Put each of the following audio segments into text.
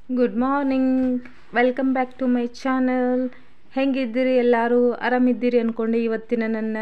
good morning welcome back to my channel ಹೆಂಗಿದ್ದೀರಿ ಎಲ್ಲರೂ ಆರಾಮಿದ್ದೀರಿ ಅಂದ್ಕೊಂಡು ಇವತ್ತಿನ ನನ್ನ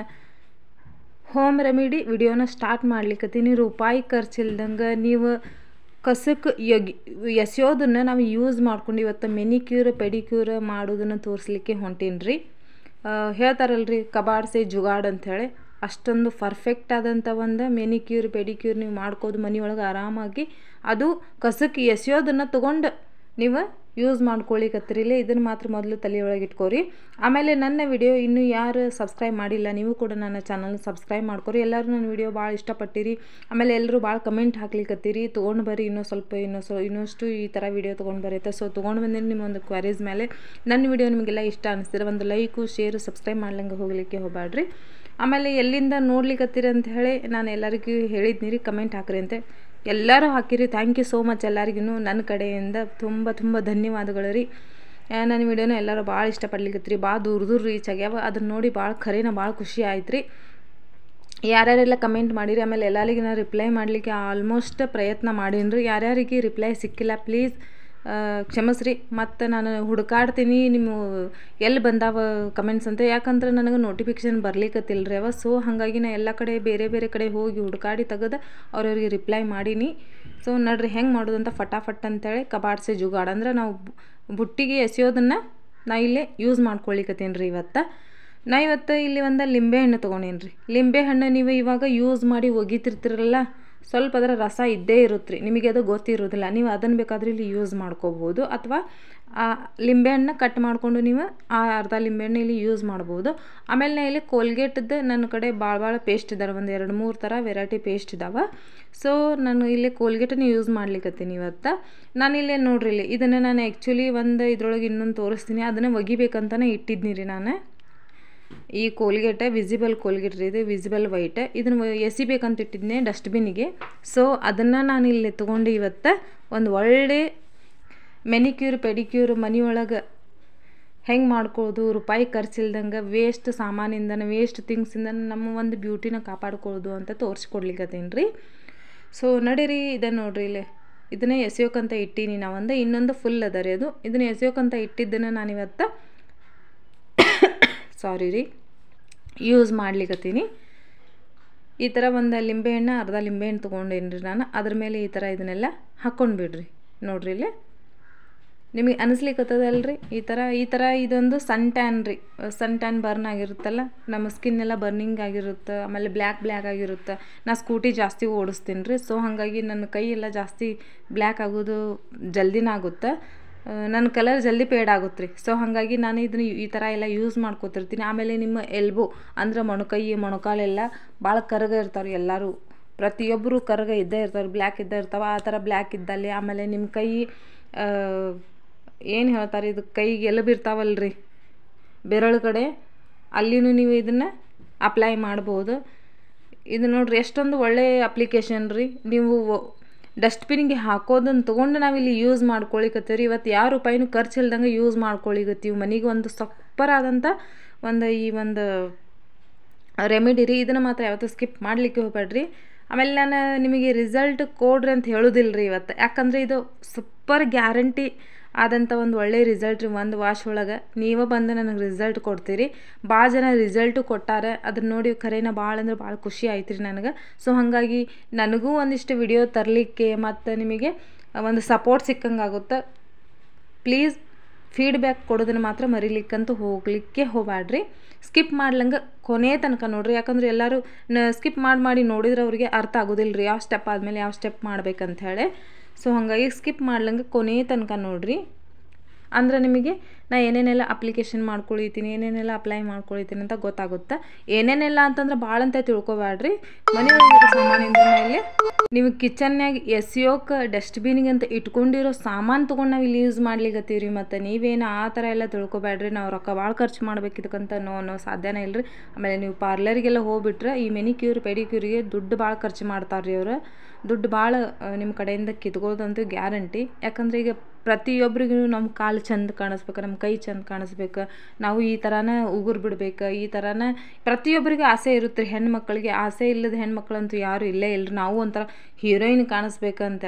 ಹೋಮ್ ರೆಮಿಡಿ ವಿಡಿಯೋನ ಸ್ಟಾರ್ಟ್ ಮಾಡ್ಲಿಕ್ಕತ್ತೀನಿ ರೂಪಾಯಿ ಖರ್ಚಿಲ್ದಂಗೆ ನೀವು ಕಸಕ್ಕೆ ಯಗಿ ಎಸೆಯೋದನ್ನು ನಾವು ಯೂಸ್ ಮಾಡ್ಕೊಂಡು ಇವತ್ತು ಮೆನಿಕ್ಯೂರ್ ಪೆಡಿಕ್ಯೂರ್ ಮಾಡೋದನ್ನು ತೋರಿಸ್ಲಿಕ್ಕೆ ಹೊಂಟೀನಿ ರೀ ಹೇಳ್ತಾರಲ್ರಿ ಕಬಾಡ್ಸೆ ಜುಗಾಡ್ ಅಂಥೇಳಿ ಅಷ್ಟೊಂದು ಪರ್ಫೆಕ್ಟ್ ಆದಂಥ ಒಂದು ಮೆನಿಕ್ಯೂರ್ ಪೆಡಿಕ್ಯೂರ್ ನೀವು ಮಾಡ್ಕೋದು ಮನೆಯೊಳಗೆ ಆರಾಮಾಗಿ ಅದು ಕಸಕ್ಕೆ ಎಸೆಯೋದನ್ನು ತೊಗೊಂಡು ನೀವು ಯೂಸ್ ಮಾಡ್ಕೊಳ್ಳಿಕತ್ತಿರಿಲ್ಲ ಇದನ್ನು ಮಾತ್ರ ಮೊದಲು ತಲೆಯೊಳಗೆ ಇಟ್ಕೋರಿ ಆಮೇಲೆ ನನ್ನ ವಿಡಿಯೋ ಇನ್ನೂ ಯಾರು ಸಬ್ಸ್ಕ್ರೈಬ್ ಮಾಡಿಲ್ಲ ನೀವು ಕೂಡ ನನ್ನ ಚಾನಲ್ ಸಬ್ಸ್ಕ್ರೈಬ್ ಮಾಡ್ಕೊರಿ ಎಲ್ಲರೂ ನನ್ನ ವಿಡಿಯೋ ಭಾಳ ಇಷ್ಟಪಟ್ಟಿರಿ ಆಮೇಲೆ ಎಲ್ಲರೂ ಭಾಳ ಕಮೆಂಟ್ ಹಾಕ್ಲಿಕತ್ತೀರಿ ತೊಗೊಂಡು ಬರ್ರಿ ಇನ್ನೂ ಸ್ವಲ್ಪ ಇನ್ನೂ ಸೊ ಇನ್ನಷ್ಟು ಈ ಥರ ವಿಡಿಯೋ ತೊಗೊಂಡು ಬರುತ್ತೆ ಸೊ ತೊಗೊಂಡು ಬಂದಿರಿ ನಿಮ್ಮ ಒಂದು ಕ್ವಾರೀಸ್ ಮೇಲೆ ನನ್ನ ವಿಡಿಯೋ ನಿಮಗೆಲ್ಲ ಇಷ್ಟ ಅನಿಸ್ತಿದ್ರೆ ಒಂದು ಲೈಕು ಶೇರು ಸಬ್ಸ್ಕ್ರೈಬ್ ಮಾಡ್ಲಂಗೆ ಹೋಗಲಿಕ್ಕೆ ಹೋಗಬೇಡ್ರಿ ಆಮೇಲೆ ಎಲ್ಲಿಂದ ನೋಡ್ಲಿಕ್ಕತ್ತೀರಿ ಅಂತ ಹೇಳಿ ನಾನು ಎಲ್ಲರಿಗೂ ಹೇಳಿದ್ನಿ ರೀ ಕಮೆಂಟ್ ಹಾಕ್ರಿ ಅಂತ ಎಲ್ಲರೂ ಹಾಕಿರಿ ಥ್ಯಾಂಕ್ ಯು ಸೋ ಮಚ್ ಎಲ್ಲರಿಗೂ ನನ್ನ ಕಡೆಯಿಂದ ತುಂಬ ತುಂಬ ಧನ್ಯವಾದಗಳು ರೀ ನನ್ನ ವಿಡಿಯೋನ ಎಲ್ಲರೂ ಭಾಳ ಇಷ್ಟಪಡ್ಲಿಕ್ಕತ್ರಿ ಭಾಳ ದೂರ ದೂರ ರೀಚ್ ಆಗ್ಯಾವ ಅದನ್ನ ನೋಡಿ ಭಾಳ ಖರೇನ ಭಾಳ ಖುಷಿ ಆಯ್ತು ರೀ ಯಾರ್ಯಾರೆಲ್ಲ ಕಮೆಂಟ್ ಮಾಡಿರಿ ಆಮೇಲೆ ಎಲ್ಲರಿಗೆ ನಾನು ರಿಪ್ಲೈ ಮಾಡಲಿಕ್ಕೆ ಆಲ್ಮೋಸ್ಟ್ ಪ್ರಯತ್ನ ಮಾಡೀನಿ ರೀ ಯಾರ್ಯಾರಿಗೆ ರಿಪ್ಲೈ ಸಿಕ್ಕಿಲ್ಲ ಪ್ಲೀಸ್ ಕ್ಷಮಿಸ್ರಿ ಮತ್ತು ನಾನು ಹುಡುಕಾಡ್ತೀನಿ ನಿಮ್ಮ ಎಲ್ಲಿ ಬಂದಾವ ಕಮೆಂಟ್ಸ್ ಅಂತ ಯಾಕಂದ್ರೆ ನನಗೆ ನೋಟಿಫಿಕೇಷನ್ ಬರ್ಲಿಕ್ಕತ್ತಿಲ್ಲ ರೀ ಅವ ಸೊ ಹಾಗಾಗಿ ನಾ ಎಲ್ಲ ಕಡೆ ಬೇರೆ ಬೇರೆ ಕಡೆ ಹೋಗಿ ಹುಡುಕಾಡಿ ತೆಗೆದು ಅವ್ರವ್ರಿಗೆ ರಿಪ್ಲೈ ಮಾಡೀನಿ ಸೊ ನಡ್ರಿ ಹೆಂಗೆ ಮಾಡೋದು ಅಂತ ಫಟಾಫಟ್ ಅಂತೇಳಿ ಕಬಾಡ್ಸೆ ಜುಗಾಡ್ ಅಂದ್ರೆ ನಾವು ಬುಟ್ಟಿಗೆ ಎಸೆಯೋದನ್ನು ನಾ ಇಲ್ಲೇ ಯೂಸ್ ಮಾಡ್ಕೊಳಿಕತ್ತೀನಿ ರೀ ಇವತ್ತು ನಾ ಇವತ್ತು ಇಲ್ಲಿ ಒಂದು ಲಿಂಬೆಹಣ್ಣು ತೊಗೊಂಡೇನಿ ರೀ ಲಿಂಬೆಹಣ್ಣು ನೀವು ಇವಾಗ ಯೂಸ್ ಮಾಡಿ ಒಗಿತಿರ್ತಿರಲ್ಲ ಸ್ವಲ್ಪ ಅದರ ರಸ ಇದ್ದೇ ಇರುತ್ತೆ ರೀ ನಿಮಗೆ ಅದು ಗೊತ್ತಿರೋದಿಲ್ಲ ನೀವು ಅದನ್ನು ಬೇಕಾದರೆ ಇಲ್ಲಿ ಯೂಸ್ ಮಾಡ್ಕೋಬೋದು ಅಥವಾ ಆ ಲಿಂಬೆಹಣ್ಣು ಕಟ್ ಮಾಡಿಕೊಂಡು ನೀವು ಆ ಅರ್ಧ ಲಿಂಬೆಹಣ್ಣು ಇಲ್ಲಿ ಯೂಸ್ ಮಾಡ್ಬೋದು ಆಮೇಲೆ ನಾ ಇಲ್ಲಿ ಕೋಲ್ಗೇಟದ್ದು ನನ್ನ ಕಡೆ ಭಾಳ ಭಾಳ ಪೇಸ್ಟ್ ಇದ್ದಾವೆ ಒಂದು ಎರಡು ಮೂರು ಥರ ವೆರೈಟಿ ಪೇಸ್ಟ್ ಇದ್ದಾವೆ ಸೊ ನಾನು ಇಲ್ಲಿ ಕೋಲ್ಗೇಟನ್ನು ಯೂಸ್ ಮಾಡ್ಲಿಕ್ಕತ್ತೀನಿ ಇವತ್ತು ನಾನು ಇಲ್ಲೇ ನೋಡ್ರಿ ಇಲ್ಲಿ ಇದನ್ನು ನಾನು ಆ್ಯಕ್ಚುಲಿ ಒಂದು ಇದ್ರೊಳಗೆ ಇನ್ನೊಂದು ತೋರಿಸ್ತೀನಿ ಅದನ್ನು ಒಗಿಬೇಕಂತಲೇ ಇಟ್ಟಿದ್ನಿ ರೀ ನಾನು ಈ ಕೋಲ್ಗೇಟ ವಿಸಿಬಲ್ ಕೋಲ್ಗೇಟ್ ರೀ ಇದು ವಿಸಿಬಲ್ ವೈಟ್ ಇದನ್ನು ಎಸಿಬೇಕಂತ ಇಟ್ಟಿದ್ದೆ ಡಸ್ಟ್ಬಿನ್ನಿಗೆ ಸೊ ಅದನ್ನು ನಾನು ಇಲ್ಲಿ ತೊಗೊಂಡು ಇವತ್ತು ಒಂದು ಒಳ್ಳೆ ಮೆನಿಕ್ಯೂರ್ ಪೆಡಿಕ್ಯೂರ್ ಮನೆಯೊಳಗೆ ಹೆಂಗೆ ಮಾಡ್ಕೊಳ್ಳೋದು ರೂಪಾಯಿ ಖರ್ಚಿಲ್ದಂಗೆ ವೇಸ್ಟ್ ಸಾಮಾನಿಂದನೇ ವೇಸ್ಟ್ ಥಿಂಗ್ಸಿಂದ ನಮ್ಮ ಒಂದು ಬ್ಯೂಟಿನ ಕಾಪಾಡ್ಕೊಳ್ಳೋದು ಅಂತ ತೋರಿಸ್ಕೊಡ್ಲಿಕ್ಕತ್ತೀನಿ ರೀ ಸೊ ನಡೀರಿ ಇದನ್ನು ನೋಡ್ರಿ ಇಲ್ಲಿ ಇದನ್ನೇ ಎಸೆಯೋಕಂತ ಇಟ್ಟೀನಿ ನಾವೊಂದು ಇನ್ನೊಂದು ಫುಲ್ ಅದ ರೀ ಅದು ಇದನ್ನು ಎಸೆಯೋಕಂತ ಇಟ್ಟಿದ್ದನ್ನು ನಾನಿವತ್ತು ಸಾರಿ ರೀ ಯೂಸ್ ಮಾಡ್ಲಿಕ್ಕತ್ತೀನಿ ಈ ಥರ ಒಂದು ಲಿಂಬೆಹಣ್ಣು ಅರ್ಧ ಲಿಂಬೆಹಣ್ಣು ತೊಗೊಂಡೇನಿ ರೀ ನಾನು ಅದ್ರ ಮೇಲೆ ಈ ಥರ ಇದನ್ನೆಲ್ಲ ಹಾಕ್ಕೊಂಡು ಬಿಡ್ರಿ ನೋಡ್ರಿ ಇಲ್ಲಿ ನಿಮಗೆ ಅನಿಸ್ಲಿಕ್ಕತ್ತದಲ್ರಿ ಈ ಥರ ಈ ಥರ ಇದೊಂದು ಸನ್ ಟ್ಯಾನ್ ರೀ ಸನ್ ಟ್ಯಾನ್ ಬರ್ನ್ ಆಗಿರುತ್ತಲ್ಲ ನಮ್ಮ ಸ್ಕಿನ್ ಎಲ್ಲ ಬರ್ನಿಂಗ್ ಆಗಿರುತ್ತೆ ಆಮೇಲೆ ಬ್ಲ್ಯಾಕ್ ಬ್ಲ್ಯಾಕ್ ಆಗಿರುತ್ತೆ ನಾ ಸ್ಕೂಟಿ ಜಾಸ್ತಿ ಓಡಿಸ್ತೀನಿ ರೀ ಸೊ ಹಾಗಾಗಿ ನನ್ನ ಕೈ ಎಲ್ಲ ಜಾಸ್ತಿ ಬ್ಲ್ಯಾಕ್ ಆಗೋದು ಜಲ್ದಿನ ಆಗುತ್ತೆ ನನ್ನ ಕಲರ್ ಜಲ್ದಿ ಪೇಡ್ ಆಗುತ್ತೆ ರೀ ಸೊ ಹಾಗಾಗಿ ನಾನು ಇದನ್ನು ಈ ಥರ ಎಲ್ಲ ಯೂಸ್ ಮಾಡ್ಕೋತಿರ್ತೀನಿ ಆಮೇಲೆ ನಿಮ್ಮ ಎಲ್ಬೋ ಅಂದ್ರೆ ಮೊಣಕೈ ಮೊಣಕಾಲೆಲ್ಲ ಭಾಳ ಕರಗ ಇರ್ತಾರೆ ಎಲ್ಲರೂ ಪ್ರತಿಯೊಬ್ಬರು ಕರಗ ಇದ್ದೇ ಇರ್ತಾರೆ ಬ್ಲ್ಯಾಕ್ ಇದ್ದೇ ಇರ್ತಾವೆ ಆ ಥರ ಬ್ಲ್ಯಾಕ್ ಇದ್ದಲ್ಲಿ ಆಮೇಲೆ ನಿಮ್ಮ ಕೈ ಏನು ಹೇಳ್ತಾರೆ ಇದು ಕೈಗೆ ಎಲುಬು ಇರ್ತಾವಲ್ರಿ ಬೆರಳು ಕಡೆ ಅಲ್ಲಿನೂ ನೀವು ಇದನ್ನು ಅಪ್ಲೈ ಮಾಡ್ಬೋದು ಇದು ನೋಡ್ರಿ ಎಷ್ಟೊಂದು ಒಳ್ಳೆಯ ಅಪ್ಲಿಕೇಶನ್ ರೀ ನೀವು ಡಸ್ಟ್ಬಿನ್ಗೆ ಹಾಕೋದನ್ನು ತೊಗೊಂಡು ನಾವಿಲ್ಲಿ ಯೂಸ್ ಮಾಡ್ಕೊಳಿಕತ್ತೀವಿ ರೀ ಇವತ್ತು ಯಾವ ರೂಪಾಯಿನೂ ಖರ್ಚಿಲ್ದಂಗೆ ಯೂಸ್ ಮಾಡ್ಕೊಳಿಕತ್ತೀವಿ ಮನೆಗೆ ಒಂದು ಸಪ್ಪರಾದಂಥ ಒಂದು ಈ ಒಂದು ರೆಮಿಡಿ ರೀ ಇದನ್ನು ಮಾತ್ರ ಯಾವತ್ತೂ ಸ್ಕಿಪ್ ಮಾಡಲಿಕ್ಕೆ ಹೋಗ್ಬೇಡ್ರಿ ಆಮೇಲೆ ನಾನು ನಿಮಗೆ ರಿಸಲ್ಟ್ ಕೊಡ್ರಿ ಅಂತ ಹೇಳೋದಿಲ್ಲ ರೀ ಇವತ್ತು ಯಾಕಂದರೆ ಇದು ಸೂಪರ್ ಗ್ಯಾರಂಟಿ ಆದಂಥ ಒಂದು ಒಳ್ಳೆ ರಿಸಲ್ಟ್ ರೀ ಒಂದು ವಾಶ್ ಒಳಗೆ ನೀವೇ ಬಂದು ನನಗೆ ರಿಸಲ್ಟ್ ಕೊಡ್ತೀರಿ ಭಾಳ ಜನ ರಿಸಲ್ಟು ಕೊಟ್ಟಾರೆ ಅದನ್ನ ನೋಡಿ ಖರೇನ ಭಾಳ ಅಂದ್ರೆ ಭಾಳ ಖುಷಿ ಆಯ್ತು ರೀ ನನಗೆ ಸೊ ಹಾಗಾಗಿ ನನಗೂ ಒಂದಿಷ್ಟು ವಿಡಿಯೋ ತರಲಿಕ್ಕೆ ಮತ್ತು ನಿಮಗೆ ಒಂದು ಸಪೋರ್ಟ್ ಸಿಕ್ಕಂಗೆ ಆಗುತ್ತೆ ಪ್ಲೀಸ್ ಫೀಡ್ಬ್ಯಾಕ್ ಕೊಡೋದನ್ನು ಮಾತ್ರ ಮರಿಲಿಕ್ಕಂತೂ ಹೋಗಲಿಕ್ಕೆ ಹೋಗಬೇಡ್ರಿ ಸ್ಕಿಪ್ ಮಾಡ್ಲಂಗೆ ಕೊನೆ ತನಕ ನೋಡ್ರಿ ಯಾಕಂದ್ರೆ ಎಲ್ಲರೂ ನ ಸ್ಕಿಪ್ ಮಾಡಿ ಮಾಡಿ ನೋಡಿದ್ರೆ ಅವ್ರಿಗೆ ಅರ್ಥ ಆಗೋದಿಲ್ಲ ರೀ ಯಾವ ಸ್ಟೆಪ್ ಆದಮೇಲೆ ಯಾವ ಸ್ಟೆಪ್ ಮಾಡ್ಬೇಕಂತ ಹೇಳಿ ಸೊ ಹಾಗಾಗಿ ಸ್ಕಿಪ್ ಮಾಡ್ಲಂಗೆ ಕೊನೆ ತನಕ ನೋಡಿರಿ ಅಂದ್ರೆ ನಿಮಗೆ ನಾ ಏನೇನೆಲ್ಲ ಅಪ್ಲಿಕೇಶನ್ ಮಾಡ್ಕೊಳಿತೀನಿ ಏನೇನೆಲ್ಲ ಅಪ್ಲೈ ಮಾಡ್ಕೊಳಿತೀನಿ ಅಂತ ಗೊತ್ತಾಗುತ್ತೆ ಏನೇನೆಲ್ಲ ಅಂತಂದ್ರೆ ಭಾಳ ಅಂತ ತಿಳ್ಕೊಬೇಡ್ರಿ ಮನೆಯೊಳಗಿರೋ ಸಾಮಾನಿಂದ ಇಲ್ಲಿ ನೀವು ಕಿಚನ್ಯಾಗ ಎಸಿಯೋಕೆ ಡಸ್ಟ್ಬಿನ್ಗೆ ಅಂತ ಇಟ್ಕೊಂಡಿರೋ ಸಾಮಾನು ತೊಗೊಂಡು ನಾವು ಇಲ್ಲಿ ಯೂಸ್ ಮಾಡ್ಲಿಕ್ಕತ್ತೀವಿ ರೀ ಮತ್ತು ನೀವೇನು ಆ ಥರ ಎಲ್ಲ ತಿಳ್ಕೊಬೇಡ್ರಿ ನಾವು ರೊಕ್ಕ ಭಾಳ ಖರ್ಚು ಮಾಡ್ಬೇಕು ಇದಕ್ಕಂತ ನೋ ನೋ ಸಾಧ್ಯನೇ ಇಲ್ಲ ರೀ ಆಮೇಲೆ ನೀವು ಪಾರ್ಲರಿಗೆಲ್ಲ ಹೋಗ್ಬಿಟ್ರೆ ಈ ಮೆನಿಕ್ಯೂರ್ ಪೆಡಿಕ್ಯೂರಿಗೆ ದುಡ್ಡು ಭಾಳ ಖರ್ಚು ಮಾಡ್ತಾರೆ ರೀ ಅವರು ದುಡ್ಡು ಭಾಳ ನಿಮ್ಮ ಕಡೆಯಿಂದ ಕಿತ್ಕೊಳ್ಳೋದಂತೂ ಗ್ಯಾರಂಟಿ ಯಾಕಂದರೆ ಈಗ ಪ್ರತಿಯೊಬ್ಬರಿಗೂ ನಮ್ಮ ಕಾಲು ಚಂದ ಕಾಣಿಸ್ಬೇಕು ನಮ್ಮ ಕೈ ಚಂದ ಕಾಣಿಸ್ಬೇಕು ನಾವು ಈ ಥರನೇ ಉಗುರು ಬಿಡ್ಬೇಕು ಈ ಥರನೇ ಪ್ರತಿಯೊಬ್ಬರಿಗೂ ಆಸೆ ಇರುತ್ತೆ ರೀ ಹೆಣ್ಮಕ್ಳಿಗೆ ಆಸೆ ಇಲ್ಲದ ಹೆಣ್ಮಕ್ಳಂತೂ ಯಾರೂ ಇಲ್ಲೇ ಇಲ್ಲ ನಾವು ಒಂಥರ ಹೀರೋಯಿನ್ ಕಾಣಿಸ್ಬೇಕು ಅಂತೇಳಿ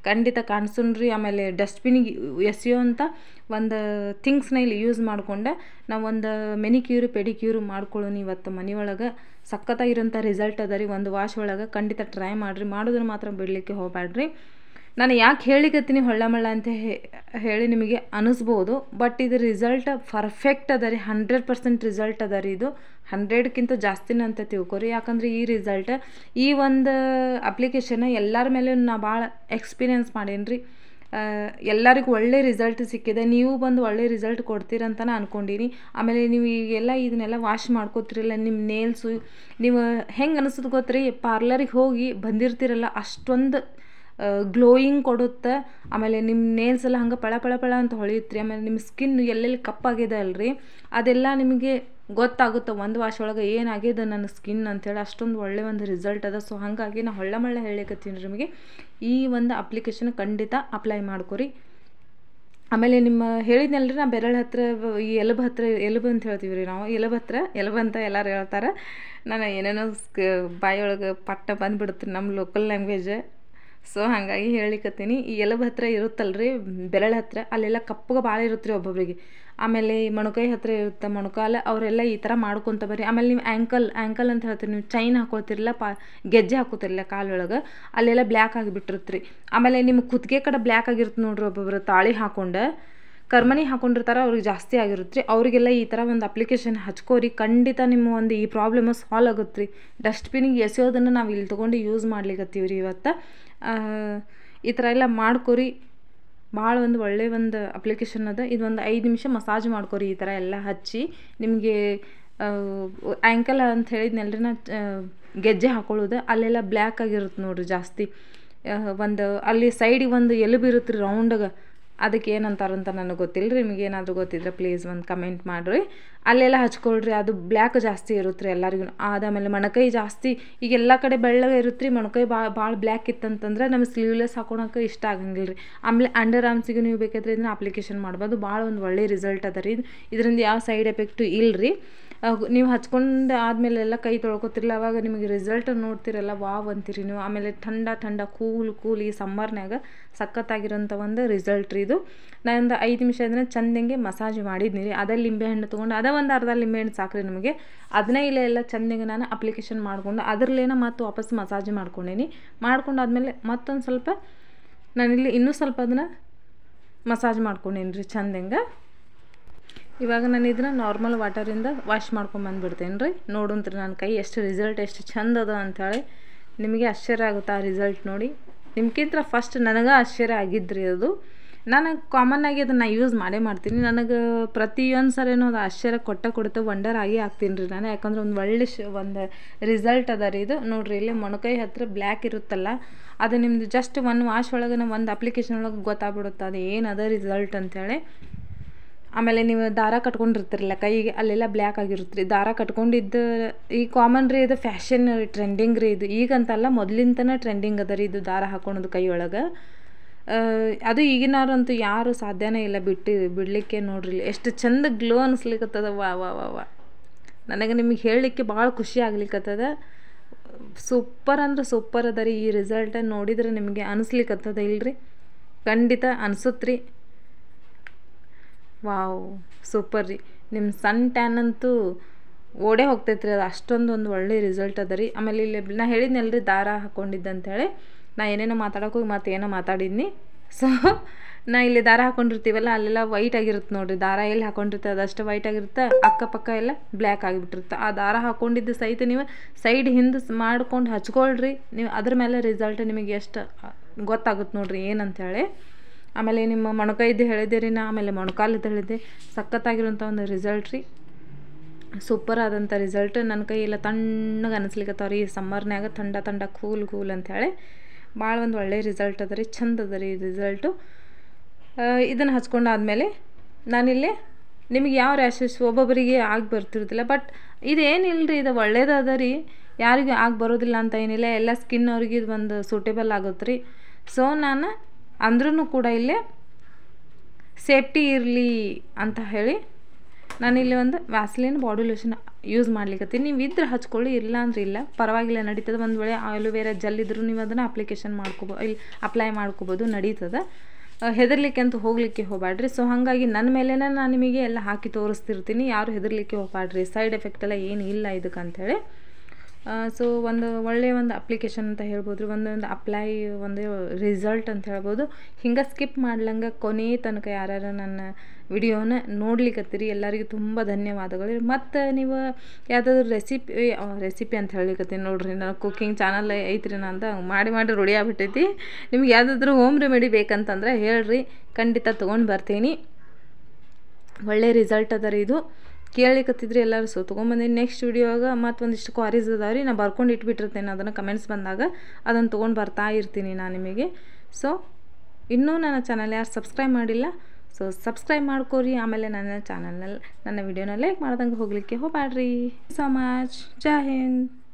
ಖಂಡಿತ ಕಾಣಿಸುನ್ರಿ ಆಮೇಲೆ ಡಸ್ಟ್ಬಿನಿಗೆ ಎಸೆಯೋ ಅಂತ ಒಂದು ಥಿಂಗ್ಸ್ನ ಇಲ್ಲಿ ಯೂಸ್ ಮಾಡ್ಕೊಂಡೆ ನಾವು ಒಂದು ಮೆನಿಕ್ಯೂರು ಪೆಡಿಕ್ಯೂರು ಮಾಡ್ಕೊಳ್ಳೋಣ ಇವತ್ತು ಮನೆಯೊಳಗೆ ಸಖತ್ತಾಗಿರೋಂಥ ರಿಸಲ್ಟ್ ಅದ ರೀ ಒಂದು ವಾಶ್ ಒಳಗೆ ಖಂಡಿತ ಟ್ರೈ ಮಾಡಿರಿ ಮಾಡೋದನ್ನ ಮಾತ್ರ ಬಿಡಲಿಕ್ಕೆ ಹೋಗಬೇಡ್ರಿ ನಾನು ಯಾಕೆ ಹೇಳಿಕತ್ತೀನಿ ಹೊಳ್ಳಮಳ್ಳ ಅಂತ ಹೇಳಿ ನಿಮಗೆ ಅನಿಸ್ಬೋದು ಬಟ್ ಇದು ರಿಸಲ್ಟ್ ಪರ್ಫೆಕ್ಟ್ ಅದ ರೀ ಹಂಡ್ರೆಡ್ ಪರ್ಸೆಂಟ್ ರಿಸಲ್ಟ್ ಅದ ರೀ ಇದು ಹಂಡ್ರೆಡ್ಕ್ಕಿಂತ ಜಾಸ್ತಿನ ಅಂತ ತಿಳ್ಕೊರಿ ಯಾಕಂದ್ರೆ ಈ ರಿಸಲ್ಟ್ ಈ ಒಂದು ಅಪ್ಲಿಕೇಶನ್ ಎಲ್ಲರ ಮೇಲೆ ನಾ ಭಾಳ ಎಕ್ಸ್ಪೀರಿಯನ್ಸ್ ಮಾಡೀನಿ ರೀ ಎಲ್ಲರಿಗೂ ಒಳ್ಳೆ ರಿಸಲ್ಟ್ ಸಿಕ್ಕಿದೆ ನೀವು ಬಂದು ಒಳ್ಳೆ ರಿಸಲ್ಟ್ ಕೊಡ್ತೀರಂತ ನಾನು ಅಂದ್ಕೊಂಡೀನಿ ಆಮೇಲೆ ನೀವು ಈಗೆಲ್ಲ ಇದನ್ನೆಲ್ಲ ವಾಶ್ ಮಾಡ್ಕೋತಿರಲ್ಲ ನಿಮ್ಮ ನೇಲ್ಸು ನೀವು ಹೆಂಗೆ ಅನಿಸ್ತದೆ ಗೊತ್ತ್ರಿ ಪಾರ್ಲರಿಗೆ ಹೋಗಿ ಬಂದಿರ್ತೀರಲ್ಲ ಅಷ್ಟೊಂದು ಗ್ಲೋಯಿಂಗ್ ಕೊಡುತ್ತೆ ಆಮೇಲೆ ನಿಮ್ಮ ನೇಲ್ಸ್ ಎಲ್ಲ ಹಂಗೆ ಪಳ ಪಳ ಪಳ ಅಂತ ಹೊಳೆಯುತ್ತೆ ಆಮೇಲೆ ನಿಮ್ಮ ಸ್ಕಿನ್ ಎಲ್ಲೆಲ್ಲಿ ಕಪ್ಪಾಗಿದೆ ಅಲ್ರಿ ಅದೆಲ್ಲ ನಿಮಗೆ ಗೊತ್ತಾಗುತ್ತೆ ಒಂದು ವಾಶ್ ಒಳಗೆ ಏನಾಗಿದೆ ನನ್ನ ಸ್ಕಿನ್ ಅಂಥೇಳಿ ಅಷ್ಟೊಂದು ಒಳ್ಳೆ ಒಂದು ರಿಸಲ್ಟ್ ಅದ ಸೊ ಹಾಗಾಗಿ ನಾ ಹೊಳ್ಳ ಮಳ್ಳ ಹೇಳಕತ್ತೀನಿ ನಿಮಗೆ ಈ ಒಂದು ಅಪ್ಲಿಕೇಶನ್ ಖಂಡಿತ ಅಪ್ಲೈ ಮಾಡ್ಕೊರಿ ಆಮೇಲೆ ನಿಮ್ಮ ಹೇಳಿದ್ನಲ್ರಿ ನಾ ಬೆರಳು ಹತ್ರ ಈ ಎಲಬು ಹತ್ರ ಎಲಬು ಅಂತ ಹೇಳ್ತೀವಿ ರೀ ನಾವು ಎಲಬು ಹತ್ರ ಎಲಬು ಅಂತ ಎಲ್ಲರೂ ಹೇಳ್ತಾರೆ ನಾನು ಏನೇನೋ ಬಾಯೊಳಗೆ ಪಟ್ಟ ಬಂದುಬಿಡುತ್ತೆ ನಮ್ಮ ಲೋಕಲ್ ಲ್ಯಾಂಗ್ವೇಜ್ ಸೊ ಹಾಗಾಗಿ ಹೇಳಿಕತ್ತೀನಿ ಈ ಎಲಬು ಹತ್ರ ಇರುತ್ತಲ್ರಿ ಬೆರಳ ಹತ್ರ ಅಲ್ಲೆಲ್ಲ ಕಪ್ಪಗೆ ಭಾಳ ಇರುತ್ತೆ ರೀ ಒಬ್ಬೊಬ್ಬರಿಗೆ ಆಮೇಲೆ ಈ ಮೊಣಕೈ ಹತ್ರ ಇರುತ್ತೆ ಮೊಣಕಾಲ ಅವರೆಲ್ಲ ಈ ಥರ ಮಾಡ್ಕೊತ ಬರ್ರಿ ಆಮೇಲೆ ನೀವು ಆ್ಯಂಕಲ್ ಆ್ಯಂಕಲ್ ಅಂತ ಹೇಳ್ತೀರಿ ನೀವು ಚೈನ್ ಹಾಕೋತಿರಲ್ಲ ಪಾ ಗೆಜ್ಜೆ ಹಾಕೋತಿರಲ್ಲ ಕಾಲೊಳಗೆ ಅಲ್ಲೆಲ್ಲ ಬ್ಲ್ಯಾಕ್ ಆಗಿಬಿಟ್ಟಿರುತ್ತೆ ರೀ ಆಮೇಲೆ ನಿಮ್ಮ ಕುತ್ತಿಗೆ ಕಡೆ ಬ್ಲ್ಯಾಕ್ ಆಗಿರುತ್ತೆ ನೋಡ್ರಿ ಒಬ್ಬೊಬ್ರು ತಾಳಿ ಹಾಕೊಂಡು ಕರ್ಮನಿ ಹಾಕೊಂಡಿರ್ತಾರೆ ಅವ್ರಿಗೆ ಜಾಸ್ತಿ ಆಗಿರುತ್ತೆ ರೀ ಅವರಿಗೆಲ್ಲ ಈ ಥರ ಒಂದು ಅಪ್ಲಿಕೇಶನ್ ಹಚ್ಕೋರಿ ಖಂಡಿತ ನಿಮ್ಮ ಒಂದು ಈ ಪ್ರಾಬ್ಲಮ್ ಸಾಲ್ವ್ ಆಗುತ್ತೆ ರೀ ಡಸ್ಟ್ಬಿನಿಗೆ ಎಸೆಯೋದನ್ನು ನಾವು ಇಲ್ಲಿ ತೊಗೊಂಡು ಯೂಸ್ ಮಾಡ್ಲಿಕ್ಕತ್ತೀವಿ ರೀ ಇವತ್ತು ಈ ಥರ ಎಲ್ಲ ಮಾಡ್ಕೊರಿ ಭಾಳ ಒಂದು ಒಳ್ಳೆಯ ಒಂದು ಅಪ್ಲಿಕೇಶನ್ ಅದ ಇದೊಂದು ಐದು ನಿಮಿಷ ಮಸಾಜ್ ಮಾಡ್ಕೊರಿ ಈ ಥರ ಎಲ್ಲ ಹಚ್ಚಿ ನಿಮಗೆ ಆ್ಯಂಕಲ್ ಅಂತ ಹೇಳಿದ್ನಲ್ರಿ ನಾ ಗೆಜ್ಜೆ ಹಾಕೊಳ್ಳೋದು ಅಲ್ಲೆಲ್ಲ ಬ್ಲ್ಯಾಕ್ ಆಗಿರುತ್ತೆ ನೋಡ್ರಿ ಜಾಸ್ತಿ ಒಂದು ಅಲ್ಲಿ ಸೈಡಿಗೆ ಒಂದು ಎಲುಬು ಇರುತ್ತೆ ರೀ ರೌಂಡಗೆ ಅದಕ್ಕೆ ಏನಂತಾರಂತ ನನಗೆ ಗೊತ್ತಿಲ್ಲ ರೀ ನಿಮಗೆ ಏನಾದರೂ ಗೊತ್ತಿದ್ರೆ ಪ್ಲೀಸ್ ಒಂದು ಕಮೆಂಟ್ ಮಾಡಿರಿ ಅಲ್ಲೆಲ್ಲ ಹಚ್ಕೊಳ್ರಿ ಅದು ಬ್ಲ್ಯಾಕ್ ಜಾಸ್ತಿ ಇರುತ್ತೆ ರೀ ಎಲ್ಲರಿಗೂ ಅದಾದಮೇಲೆ ಮೊಣಕೈ ಜಾಸ್ತಿ ಈಗ ಎಲ್ಲ ಕಡೆ ಬೆಳ್ಳಗೆ ಇರುತ್ತೆ ರೀ ಮೊಣಕೈ ಭಾಳ ಭಾಳ ಬ್ಲ್ಯಾಕ್ ಇತ್ತಂತಂದ್ರೆ ನಮಗೆ ಸ್ಲೀವ್ಲೆಸ್ ಹಾಕೊಳಕ್ಕೆ ಇಷ್ಟ ಆಗಂಗಿಲ್ಲ ರೀ ಆಮೇಲೆ ಅಂಡರ್ ಆರ್ಮ್ಸಿಗೆ ನೀವು ಬೇಕಾದ್ರೆ ಇದನ್ನ ಅಪ್ಲಿಕೇಶನ್ ಮಾಡ್ಬೋದು ಭಾಳ ಒಂದು ಒಳ್ಳೆ ರಿಸಲ್ಟ್ ಅದ ರೀ ಇದರಿಂದ ಯಾವ ಸೈಡ್ ಎಫೆಕ್ಟು ಇಲ್ಲ ರೀ ನೀವು ಹಚ್ಕೊಂಡು ಆದಮೇಲೆ ಎಲ್ಲ ಕೈ ತೊಳ್ಕೊತಿರಲ್ಲ ಅವಾಗ ನಿಮಗೆ ರಿಸಲ್ಟ್ ನೋಡ್ತಿರಲ್ಲ ವಾವ್ ಅಂತೀರಿ ನೀವು ಆಮೇಲೆ ಥಂಡ ಥಂಡ ಕೂಲ್ ಕೂಲ್ ಈ ಸಮ್ಮರ್ನಾಗ ಸಖತ್ತಾಗಿರೋಂಥ ಒಂದು ರಿಸಲ್ಟ್ ರೀ ಇದು ನಾನೊಂದು ಐದು ನಿಮಿಷ ಅದನ್ನ ಚಂದಂಗೆ ಮಸಾಜ್ ಮಾಡಿದ್ನಿ ರೀ ಅದೇ ಲಿಂಬೆಹಣ್ಣು ತೊಗೊಂಡು ಅದೇ ಒಂದು ಅರ್ಧ ಲಿಂಬೆಹಣ್ಣು ಸಾಕ್ರಿ ನಮಗೆ ಅದನ್ನೇ ಇಲ್ಲ ಎಲ್ಲ ಚಂದಂಗೆ ನಾನು ಅಪ್ಲಿಕೇಶನ್ ಮಾಡಿಕೊಂಡು ಅದರಲ್ಲೇನೋ ಮತ್ತು ವಾಪಸ್ ಮಸಾಜ್ ಮಾಡ್ಕೊಂಡೀನಿ ಮಾಡ್ಕೊಂಡಾದ್ಮೇಲೆ ಮತ್ತೊಂದು ಸ್ವಲ್ಪ ನಾನಿಲ್ಲಿ ಇನ್ನೂ ಸ್ವಲ್ಪ ಅದನ್ನು ಮಸಾಜ್ ಮಾಡ್ಕೊಂಡೀನಿ ರೀ ಚಂದಂಗೆ ಇವಾಗ ನಾನು ಇದನ್ನ ನಾರ್ಮಲ್ ವಾಟರಿಂದ ವಾಶ್ ಮಾಡ್ಕೊಂಬಂದ್ಬಿಡ್ತೇನೆ ರೀ ನೋಡುಂತ್ರಿ ನನ್ನ ಕೈ ಎಷ್ಟು ರಿಸಲ್ಟ್ ಎಷ್ಟು ಚಂದ ಅದ ಅಂಥೇಳಿ ನಿಮಗೆ ಆಶ್ಚರ್ಯ ಆಗುತ್ತೆ ಆ ರಿಸಲ್ಟ್ ನೋಡಿ ನಿಮ್ಗಿಂತ ಫಸ್ಟ್ ನನಗೆ ಆಶ್ಚರ್ಯ ಆಗಿದ್ರಿ ಅದು ನನಗೆ ಕಾಮನ್ನಾಗಿ ಅದನ್ನು ಯೂಸ್ ಮಾಡೇ ಮಾಡ್ತೀನಿ ನನಗೆ ಪ್ರತಿಯೊಂದು ಸರಿನೂ ಅದು ಆಶ್ಚರ್ಯ ಕೊಟ್ಟ ಕೊಡುತ್ತೆ ವಂಡರ್ ಆಗಿ ಆಗ್ತೀನಿ ರೀ ನಾನು ಯಾಕಂದ್ರೆ ಒಂದು ಒಳ್ಳೆ ಶ ಒಂದು ರಿಸಲ್ಟ್ ಅದ ರೀ ಇದು ನೋಡಿರಿ ಇಲ್ಲಿ ಮೊಣಕೈ ಹತ್ರ ಬ್ಲ್ಯಾಕ್ ಇರುತ್ತಲ್ಲ ಅದು ನಿಮ್ಮದು ಜಸ್ಟ್ ಒಂದು ವಾಶ್ ಒಳಗೆ ಒಂದು ಅಪ್ಲಿಕೇಶನ್ ಒಳಗೆ ಗೊತ್ತಾಗ್ಬಿಡುತ್ತೆ ಅದು ಏನದ ರಿಸಲ್ಟ್ ಅಂಥೇಳಿ ಆಮೇಲೆ ನೀವು ದಾರ ಕಟ್ಕೊಂಡಿರ್ತಿರಲ್ಲ ಕೈಗೆ ಅಲ್ಲೆಲ್ಲ ಬ್ಲ್ಯಾಕ್ ಆಗಿರುತ್ತೆ ರೀ ದಾರ ಕಟ್ಕೊಂಡಿದ್ದು ಈ ಕಾಮನ್ ರೀ ಇದು ಫ್ಯಾಷನ್ ಟ್ರೆಂಡಿಂಗ್ ರೀ ಇದು ಈಗಂತಲ್ಲ ಮೊದಲಿಂದನೇ ಟ್ರೆಂಡಿಂಗ್ ಅದ ರೀ ಇದು ದಾರ ಹಾಕೊಳೋದು ಕೈ ಒಳಗೆ ಅದು ಈಗಿನವ್ರಂತೂ ಯಾರು ಸಾಧ್ಯನೇ ಇಲ್ಲ ಬಿಟ್ಟು ಬಿಡಲಿಕ್ಕೆ ನೋಡ್ರಿ ಎಷ್ಟು ಚಂದ ಗ್ಲೋ ಅನಿಸ್ಲಿಕ್ಕತ್ತದ ವಾ ವಾ ವಾ ವಾ ನನಗೆ ನಿಮಗೆ ಹೇಳಲಿಕ್ಕೆ ಭಾಳ ಖುಷಿ ಆಗ್ಲಿಕ್ಕತ್ತದ ಸೂಪರ್ ಅಂದ್ರೆ ಸೂಪರ್ ಅದ ರೀ ಈ ರಿಸಲ್ಟ್ ನೋಡಿದ್ರೆ ನಿಮಗೆ ಅನಿಸ್ಲಿಕ್ಕತ್ತದ ಇಲ್ರಿ ಖಂಡಿತ ಅನ್ಸುತ್ತೆ ರೀ ವಾವ್ ಸೂಪರ್ ರೀ ನಿಮ್ಮ ಸನ್ ಟ್ಯಾನ್ ಅಂತೂ ಓಡೇ ಹೋಗ್ತೈತೆ ರೀ ಅದು ಅಷ್ಟೊಂದು ಒಂದು ಒಳ್ಳೆ ರಿಸಲ್ಟ್ ಅದ ರೀ ಆಮೇಲೆ ಇಲ್ಲಿ ನಾ ಹೇಳಿದ್ನಲ್ರಿ ದಾರ ಹಾಕ್ಕೊಂಡಿದ್ದೆ ಅಂಥೇಳಿ ನಾ ಏನೇನೋ ಮಾತಾಡೋಕೆ ಹೋಗಿ ಮತ್ತೆ ಏನೋ ಮಾತಾಡಿದ್ನಿ ಸೊ ನಾ ಇಲ್ಲಿ ದಾರ ಹಾಕೊಂಡಿರ್ತೀವಲ್ಲ ಅಲ್ಲೆಲ್ಲ ವೈಟ್ ಆಗಿರುತ್ತೆ ನೋಡಿರಿ ದಾರ ಎಲ್ಲಿ ಹಾಕೊಂಡಿರುತ್ತೆ ಅದಷ್ಟು ವೈಟ್ ಆಗಿರುತ್ತೆ ಅಕ್ಕಪಕ್ಕ ಎಲ್ಲ ಬ್ಲ್ಯಾಕ್ ಆಗಿಬಿಟ್ಟಿರುತ್ತೆ ಆ ದಾರ ಹಾಕೊಂಡಿದ್ದು ಸಹಿತ ನೀವು ಸೈಡ್ ಹಿಂದೆ ಮಾಡ್ಕೊಂಡು ಹಚ್ಕೊಳ್ರಿ ನೀವು ಅದ್ರ ಮೇಲೆ ರಿಸಲ್ಟ್ ನಿಮಗೆ ಎಷ್ಟು ಗೊತ್ತಾಗುತ್ತೆ ನೋಡ್ರಿ ಏನಂತೇಳಿ ಆಮೇಲೆ ನಿಮ್ಮ ಮೊಣಕೈದು ಹೇಳಿದೆ ರೀ ನಾ ಆಮೇಲೆ ಮೊಣಕಾಲಿದ್ದು ಹೇಳಿದ್ದೆ ಸಖತ್ತಾಗಿರೋಂಥ ಒಂದು ರಿಸಲ್ಟ್ ರೀ ಸೂಪರ್ ಆದಂಥ ರಿಸಲ್ಟ್ ನನ್ನ ಕೈ ಎಲ್ಲ ತಣ್ಣಗೆ ಅನಿಸ್ಲಿಕ್ಕತ್ತಾವ ರೀ ಈ ಸಮ್ಮರ್ನ್ಯಾಗ ಥಂಡ ಥಂಡ ಕೂಲ್ ಕೂಲ್ ಅಂಥೇಳಿ ಭಾಳ ಒಂದು ಒಳ್ಳೆ ರಿಸಲ್ಟ್ ಅದ ರೀ ಚಂದ ಅದ ರೀ ರಿಸಲ್ಟು ಇದನ್ನು ಹಚ್ಕೊಂಡಾದ್ಮೇಲೆ ನಾನಿಲ್ಲಿ ನಿಮಗೆ ಯಾವ ರ್ಯಾಷಸ್ ಒಬ್ಬೊಬ್ಬರಿಗೆ ಆಗಿ ಬರ್ತಿರೋದಿಲ್ಲ ಬಟ್ ಇದೇನಿಲ್ಲ ರೀ ಇದು ಒಳ್ಳೇದದ ರೀ ಯಾರಿಗೂ ಆಗಿ ಬರೋದಿಲ್ಲ ಅಂತ ಏನಿಲ್ಲ ಎಲ್ಲ ಸ್ಕಿನ್ ಅವ್ರಿಗೆ ಇದು ಒಂದು ಸೂಟೇಬಲ್ ಆಗುತ್ತೆ ರೀ ಸೊ ನಾನು ಅಂದ್ರೂ ಕೂಡ ಇಲ್ಲೇ ಸೇಫ್ಟಿ ಇರಲಿ ಅಂತ ಹೇಳಿ ನಾನಿಲ್ಲಿ ಒಂದು ವ್ಯಾಸ್ಲಿನ್ ಬಾಡಿ ಲೋಷನ್ ಯೂಸ್ ಮಾಡ್ಲಿಕ್ಕತ್ತೀನಿ ನೀವು ಇದ್ರೆ ಹಚ್ಕೊಳ್ಳಿ ಇಲ್ಲ ಅಂದ್ರೆ ಇಲ್ಲ ಪರವಾಗಿಲ್ಲ ನಡೀತದೆ ಒಂದು ವೇಳೆ ಆಲೋವೇರಾ ಜೆಲ್ ಇದ್ರೂ ನೀವು ಅದನ್ನು ಅಪ್ಲಿಕೇಶನ್ ಮಾಡ್ಕೋಬೋ ಇಲ್ಲಿ ಅಪ್ಲೈ ಮಾಡ್ಕೋಬೋದು ನಡೀತದೆ ಹೆದರ್ಲಿಕ್ಕೆ ಅಂತ ಹೋಗಲಿಕ್ಕೆ ಹೋಗಬೇಡ್ರಿ ಸೊ ಹಾಗಾಗಿ ನನ್ನ ಮೇಲೇ ನಾನು ನಿಮಗೆ ಎಲ್ಲ ಹಾಕಿ ತೋರಿಸ್ತಿರ್ತೀನಿ ಯಾರು ಹೆದರ್ಲಿಕ್ಕೆ ಹೋಗಬೇಡ್ರಿ ಸೈಡ್ ಎಫೆಕ್ಟ್ ಎಲ್ಲ ಏನು ಇಲ್ಲ ಇದಕ್ಕೆ ಅಂಥೇಳಿ ಸೊ ಒಂದು ಒಳ್ಳೆಯ ಒಂದು ಅಪ್ಲಿಕೇಶನ್ ಅಂತ ಹೇಳ್ಬೋದು ರೀ ಒಂದೊಂದು ಅಪ್ಲೈ ಒಂದು ರಿಸಲ್ಟ್ ಅಂತ ಹೇಳ್ಬೋದು ಹಿಂಗೆ ಸ್ಕಿಪ್ ಮಾಡ್ಲಂಗೆ ಕೊನೆ ತನಕ ಯಾರ್ಯಾರು ನನ್ನ ವಿಡಿಯೋನ ನೋಡ್ಲಿಕ್ಕತ್ತೀರಿ ಎಲ್ಲರಿಗೂ ತುಂಬ ಧನ್ಯವಾದಗಳು ಮತ್ತು ನೀವು ಯಾವುದಾದ್ರು ರೆಸಿಪಿ ರೆಸಿಪಿ ಅಂತ ಹೇಳಿಕತ್ತೀನಿ ನೋಡ್ರಿ ನಾನು ಕುಕ್ಕಿಂಗ್ ಚಾನಲ್ ಐತ್ರಿ ನಂದು ಮಾಡಿ ಮಾಡಿ ರೂಢಿ ಆಗ್ಬಿಟ್ಟೈತಿ ನಿಮ್ಗೆ ಯಾವುದಾದ್ರೂ ಹೋಮ್ ರೆಮಿಡಿ ಬೇಕಂತಂದ್ರೆ ಹೇಳ್ರಿ ಖಂಡಿತ ತೊಗೊಂಡು ಬರ್ತೀನಿ ಒಳ್ಳೆ ರಿಸಲ್ಟ್ ಅದ ರೀ ಇದು ಕೇಳಲಿಕ್ಕತ್ತಿದ್ರಿ ಎಲ್ಲರೂ ಸೊ ತೊಗೊಂಬಂದಿನಿ ನೆಕ್ಸ್ಟ್ ವೀಡಿಯೋಗ ಮತ್ತು ಒಂದಿಷ್ಟು ಕ್ವಾರೀಸ್ ಅದಾವೆ ರೀ ನಾನು ಬರ್ಕೊಂಡು ಇಟ್ಬಿಟ್ಟಿರ್ತೇನೆ ಅದನ್ನು ಕಮೆಂಟ್ಸ್ ಬಂದಾಗ ಅದನ್ನು ತೊಗೊಂಡು ಬರ್ತಾ ಇರ್ತೀನಿ ನಾನು ನಿಮಗೆ ಸೊ ಇನ್ನೂ ನನ್ನ ಚಾನಲ್ ಯಾರು ಸಬ್ಸ್ಕ್ರೈಬ್ ಮಾಡಿಲ್ಲ ಸೊ ಸಬ್ಸ್ಕ್ರೈಬ್ ಮಾಡ್ಕೋರಿ ಆಮೇಲೆ ನನ್ನ ಚಾನಲ್ನಲ್ಲಿ ನನ್ನ ವಿಡಿಯೋನ ಲೈಕ್ ಮಾಡ್ದಂಗೆ ಹೋಗಲಿಕ್ಕೆ ಹೋಗ್ಬೇಡ್ರಿ ಸೊ ಮಚ್ ಜೈ ಹಿಂದ್